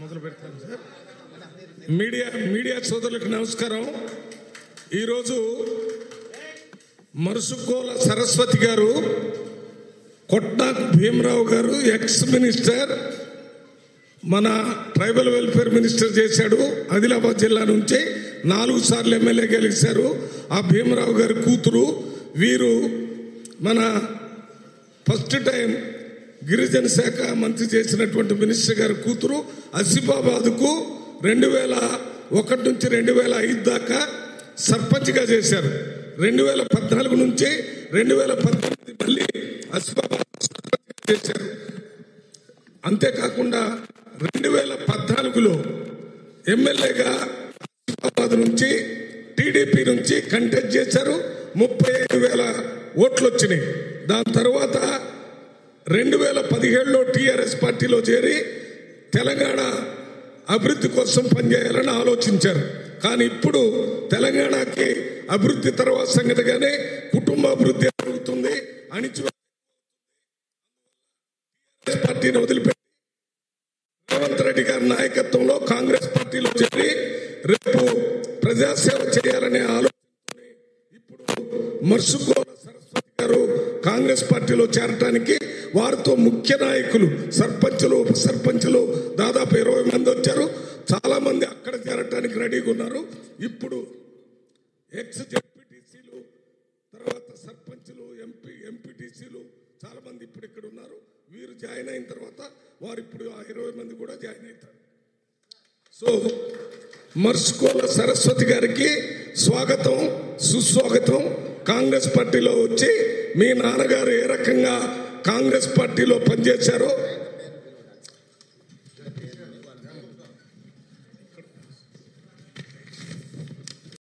మొదలు పెడతాను sir media media సోదరులకు నమస్కారం ఈరోజు మరుసుకోల సరస్వతి గారు కొట్నాక్ భీమరావు గారు ఎక్స్ మినిస్టర్ మన ట్రైబల్ వెల్ఫేర్ మినిస్టర్ చేశాడు ఆదిలాబాద్ జిల్లా నుంచి నాలుగు సార్లు ఎమ్మెల్యే గెలిచారు ఆ భీమరావు గారి కూతురు వీరు మన ఫస్ట్ టైం గిరిజన శాఖ మంత్రి చేసినటువంటి మినిస్టర్ గారి కూతురు ఆసిఫాబాద్కు రెండు వేల ఒకటి నుంచి రెండు వేల ఐదు దాకా సర్పంచ్గా చేశారు రెండు వేల పద్నాలుగు నుంచి రెండు వేల పంతొమ్మిది మళ్ళీ ఆసిఫాబాద్ సర్పంచ్గా చేశారు అంతేకాకుండా రెండు వేల పద్నాలుగులో ఎమ్మెల్యేగా హైదరాబాద్ నుంచి టీడీపీ నుంచి కంటెస్ట్ చేశారు ముప్పై ఐదు వేల ఓట్లు వచ్చినాయి దాని తర్వాత రెండు వేల పదిహేడులో టీఆర్ఎస్ పార్టీలో చేరి తెలంగాణ అభివృద్ధి కోసం పనిచేయాలని ఆలోచించారు కానీ ఇప్పుడు తెలంగాణకి అభివృద్ధి తర్వాత సంగతిగానే కుటుంబ అభివృద్ధి జరుగుతుంది అణిచి పార్టీని వదిలిపెట్టి రేవంత్ రెడ్డి గారి నాయకత్వంలో కాంగ్రెస్ పార్టీలో చేరి రేపు ప్రజాసేవ చేయాలనే ఆలోచన ఇప్పుడు మర్సుకోల సరస్వతి గారు కాంగ్రెస్ పార్టీలో చేరటానికి వారితో ముఖ్య నాయకులు సర్పంచులు ఉప సర్పంచులు దాదాపు ఇరవై మంది వచ్చారు చాలా మంది అక్కడ చేరటానికి రెడీగా ఉన్నారు ఇప్పుడు ఎక్స్ జెడ్పీటీసీలు తర్వాత సర్పంచులు ఎంపీ ఎంపీటీసీలు చాలా మంది ఇప్పుడు ఇక్కడ ఉన్నారు వీరు జాయిన్ అయిన తర్వాత వారు ఇప్పుడు ఆ ఇరవై మంది కూడా జాయిన్ అవుతారు సో మర్సుకోల సరస్వతి గారికి స్వాగతం సుస్వాగతం కాంగ్రెస్ పార్టీలో వచ్చి మీ నాన్నగారు ఏ రకంగా కాంగ్రెస్ పార్టీలో పనిచేశారో